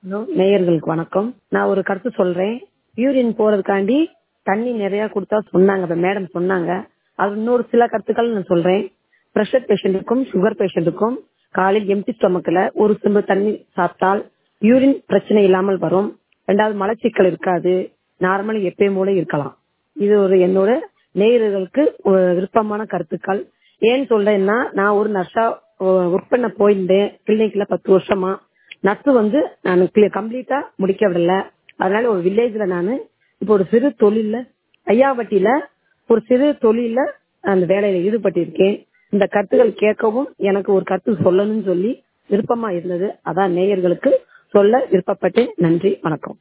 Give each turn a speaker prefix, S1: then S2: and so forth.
S1: hello நேயர்களுக்கு வணக்கம் நான் ஒரு கருத்து சொல்றேன் யூரின் போறதுக்காண்டி தண்ணி நிறைய கொடுத்தா சொன்னாங்க இப்ப மேடம் சொன்னாங்க அது இன்னொரு சில கருத்துக்கள் நான் சொல்றேன் பிரஷர் பேஷண்ட்டுக்கும் சுகர் பேஷண்ட்டுக்கும் காலையில் எம்டி ஸ்டொமக்ல ஒரு செம்பு தண்ணி சாப்பிட்டால் யூரின் பிரச்சனை இல்லாமல் வரும் ரெண்டாவது மலச்சிக்கல் இருக்காது நார்மல் எப்பயும் போல இருக்கலாம் இது ஒரு என்னோட நேயர்களுக்கு ஒரு விருப்பமான கருத்துக்கள் ஏன் சொல்றேன்னா நான் ஒரு நர்ஸா ஒர்க் பண்ண போயிருந்தேன் கிளினிக்ல பத்து வருஷமா நர்ஸ் வந்து நான் கம்ப்ளீட்டா முடிக்க விடல அதனால ஒரு வில்லேஜ்ல நான் இப்போ ஒரு சிறு தொழில்ல ஐயாவட்டியில ஒரு சிறு தொழில்ல அந்த வேலையில ஈடுபட்டிருக்கேன் இந்த கருத்துக்கள் கேட்கவும் எனக்கு ஒரு கருத்து சொல்லணும்னு சொல்லி விருப்பமா இருந்தது அதான் நேயர்களுக்கு சொல்ல விருப்பப்பட்டேன் நன்றி வணக்கம்